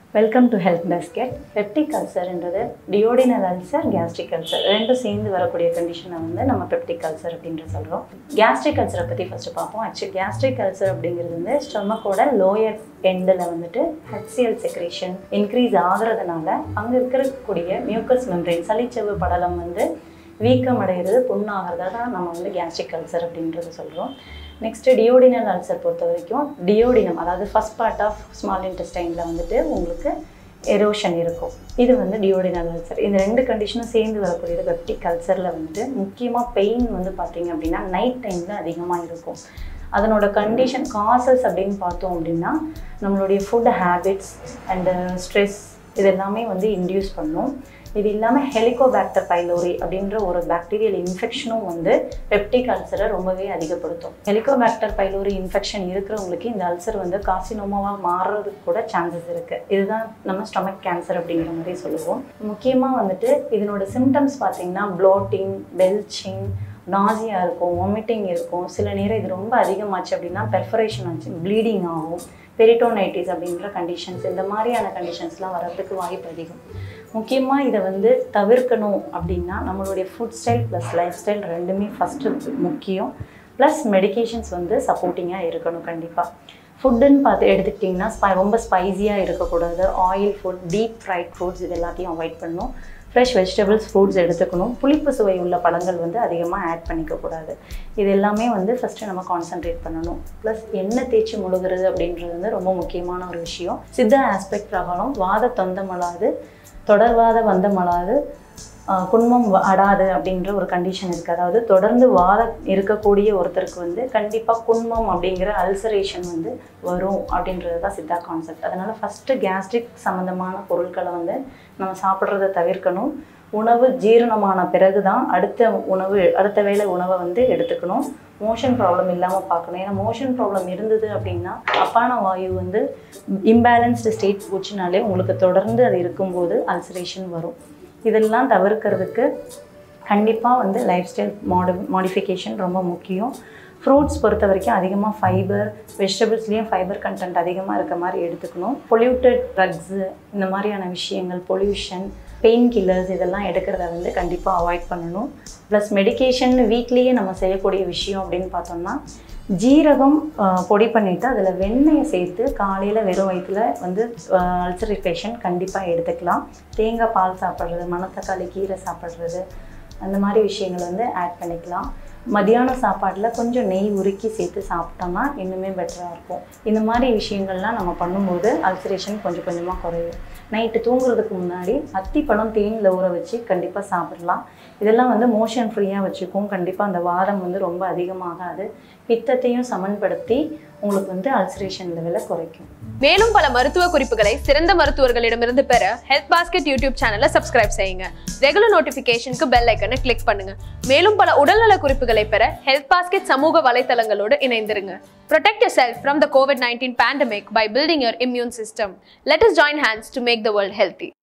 Welcome to health basket peptic அல்சர்ன்றது duodenal ulcer gastric ulcer ரெண்டும் சேர்ந்து வரக்கூடிய கண்டிஷனை வந்து நம்ம பெப்டிக் அல்சர் அப்படின்ற சொல்கிறோம் கேஸ்ட்ரிக் அல்சரை பற்றி ஃபஸ்ட்டு பார்ப்போம் ஆக்சுவலி கேஸ்ட்ரிக் அல்சர் அப்படிங்கிறது வந்து ஸ்டொமக்கோட லோயர் எண்டில் வந்துட்டு ஹெச்சிஎல் செக்ரேஷன் இன்க்ரீஸ் ஆகுறதுனால அங்கே இருக்கக்கூடிய மியூக்கஸ் மெம்பரேன் சளிச்சவு படலம் வந்து வீக்கம் அடைகிறது புண்ணாகிறதா தான் நம்ம வந்து கேஸ்ட்ரிக் அல்சர் அப்படின்றது சொல்கிறோம் நெக்ஸ்ட்டு டியோடினல் அல்சர் பொறுத்த வரைக்கும் டியோடினம் அதாவது ஃபஸ்ட் பார்ட் ஆஃப் ஸ்மால் இன்டெஸ்டைனில் வந்துட்டு உங்களுக்கு எரோஷன் இருக்கும் இது வந்து டியோடினல் அல்சர் இந்த ரெண்டு கண்டிஷனும் சேர்ந்து வரக்கூடியது பெப்டிக் அல்சரில் வந்துட்டு முக்கியமாக பெயின் வந்து பார்த்தீங்க அப்படின்னா நைட் டைமில் அதிகமாக இருக்கும் அதனோட கண்டிஷன் காசஸ் அப்படின்னு பார்த்தோம் அப்படின்னா நம்மளுடைய ஃபுட் ஹேபிட்ஸ் அண்டு ஸ்ட்ரெஸ் இது எல்லாமே வந்து இன்டியூஸ் பண்ணும் இது இல்லாமல் ஹெலிகோபாக்டர் பைலோரி அப்படின்ற ஒரு பாக்டீரியல் இன்ஃபெக்ஷனும் வந்து பெப்டிக் அல்சரை ரொம்பவே அதிகப்படுத்தும் ஹெலிகோபாக்டர் பைலோரி இன்ஃபெக்ஷன் இருக்கிறவங்களுக்கு இந்த அல்சர் வந்து காசினோமாவாக மாறுறதுக்கு கூட சான்சஸ் இருக்குது இதுதான் நம்ம ஸ்டொமக் கேன்சர் அப்படிங்கிற மாதிரி சொல்லுவோம் முக்கியமாக வந்துட்டு இதனோட சிம்டம்ஸ் பார்த்தீங்கன்னா ப்ளோட்டிங் பெல்ச்சிங் நாசியாக இருக்கும் வாமிட்டிங் இருக்கும் சில நேரம் இது ரொம்ப அதிகமாச்சு அப்படின்னா பெர்ஃபரேஷன் ஆச்சு ப்ளீடிங் ஆகும் பெரிட்டோனைட்டிஸ் அப்படின்ற கண்டிஷன்ஸ் இந்த மாதிரியான கண்டிஷன்ஸ்லாம் வர்றதுக்கு வாய்ப்பு அதிகம் முக்கியமாக இதை வந்து தவிர்க்கணும் அப்படின்னா நம்மளுடைய food style plus life style ரெண்டுமே ஃபஸ்ட்டு முக்கியம் ப்ளஸ் மெடிகேஷன்ஸ் வந்து சப்போர்ட்டிங்காக இருக்கணும் கண்டிப்பாக ஃபுட்டுன்னு பார்த்து எடுத்துக்கிட்டிங்கன்னா ஸ்பை ரொம்ப ஸ்பைஸியாக இருக்கக்கூடாது oil food deep fried foods இது எல்லாத்தையும் அவாய்ட் பண்ணணும் ஃப்ரெஷ் வெஜிடபிள்ஸ் ஃப்ரூட்ஸ் எடுத்துக்கணும் புளிப்பு சுவை உள்ள பழங்கள் வந்து அதிகமாக ஆட் பண்ணிக்கக்கூடாது இது எல்லாமே வந்து ஃபஸ்ட்டு நம்ம கான்சென்ட்ரேட் பண்ணணும் ப்ளஸ் எண்ணெய் தேய்ச்சி முழுகிறது அப்படின்றது வந்து ரொம்ப முக்கியமான ஒரு விஷயம் சித்த ஆஸ்பெக்ட் பிரகாரம் வாத தொந்தமலாது தொடர்வாத வந்தமலாது குன்மம் அடாது அப்படின்ற ஒரு கண்டிஷன் இருக்குது அதாவது தொடர்ந்து வாத இருக்கக்கூடிய ஒருத்தருக்கு வந்து கண்டிப்பாக குன்மம் அப்படிங்கிற அல்சரேஷன் வந்து வரும் அப்படின்றது தான் சித்தா கான்செப்ட் அதனால் ஃபஸ்ட்டு கேஸ்ட்ரிக் சம்மந்தமான பொருட்களை வந்து நம்ம சாப்பிட்றத தவிர்க்கணும் உணவு ஜீரணமான பிறகு தான் அடுத்த உணவு அடுத்த வேளை உணவை வந்து எடுத்துக்கணும் மோஷன் ப்ராப்ளம் இல்லாமல் பார்க்கணும் ஏன்னா மோஷன் ப்ராப்ளம் இருந்தது அப்படின்னா அப்பான வாயு வந்து இம்பேலன்ஸ்டு ஸ்டேட் போச்சுனாலே உங்களுக்கு தொடர்ந்து அது இருக்கும்போது அல்சரேஷன் வரும் இதெல்லாம் தவிர்க்கிறதுக்கு கண்டிப்பாக வந்து லைஃப் ஸ்டைல் மாடி மாடிஃபிகேஷன் ரொம்ப முக்கியம் ஃப்ரூட்ஸ் பொறுத்த வரைக்கும் அதிகமாக ஃபைபர் வெஜிடபிள்ஸ்லேயும் ஃபைபர் கண்டென்ட் அதிகமாக இருக்க மாதிரி எடுத்துக்கணும் பொல்யூட்டட் ட்ரக்ஸு இந்த மாதிரியான விஷயங்கள் பொல்யூஷன் பெயின் கில்லர்ஸ் இதெல்லாம் எடுக்கிறத வந்து கண்டிப்பாக அவாய்ட் பண்ணணும் ப்ளஸ் மெடிகேஷன் வீட்லேயே நம்ம செய்யக்கூடிய விஷயம் அப்படின்னு பார்த்தோம்னா ஜீரகம் பொடி பண்ணிவிட்டு அதில் வெண்ணெயை சேர்த்து காலையில் வெறும் வயிற்றில் வந்து அல்சரேஷன் கண்டிப்பாக எடுத்துக்கலாம் தேங்காய் பால் சாப்பிட்றது மணத்தக்காளி கீரை சாப்பிட்றது அந்த மாதிரி விஷயங்கள் வந்து ஆட் பண்ணிக்கலாம் மதியான சாப்பாட்டில் கொஞ்சம் நெய் உருக்கி சேர்த்து சாப்பிட்டோம்னா இன்னுமே பெட்டராக இருக்கும் இந்த மாதிரி விஷயங்கள்லாம் நம்ம பண்ணும்போது அல்சரேஷன் கொஞ்சம் கொஞ்சமாக குறையும் நைட்டு தூங்குறதுக்கு முன்னாடி அத்திப்பழம் தேனில் ஊற வச்சு கண்டிப்பாக சாப்பிடலாம் இதெல்லாம் வந்து மோஷன் ஃப்ரீயாக வச்சுக்கும் கண்டிப்பாக அந்த வாதம் வந்து ரொம்ப அதிகமாகாது பித்தத்தையும் சமன்படுத்தி உங்களுக்கு வந்து அல்சரேஷன் லெவலை குறைக்கும் மேலும் பல மருத்துவ குறிப்புகளை சிறந்த மருத்துவர்களிடமிருந்து பெற ஹெல்த் பாஸ்கெட் யூடியூப் சேனலை சப்ஸ்கிரைப் செய்யுங்க ரெகுலர் நோட்டிபிகேஷனுக்கு பெல் ஐக்கனை கிளிக் பண்ணுங்க மேலும் பல உடல்நல குறிப்புகளை பெற ஹெல்த் பாஸ்கெட் சமூக வலைத்தளங்களோடு இணைந்திருங்க Protect yourself from the COVID 19 pandemic by building your immune system. Let us join hands to make the world healthy.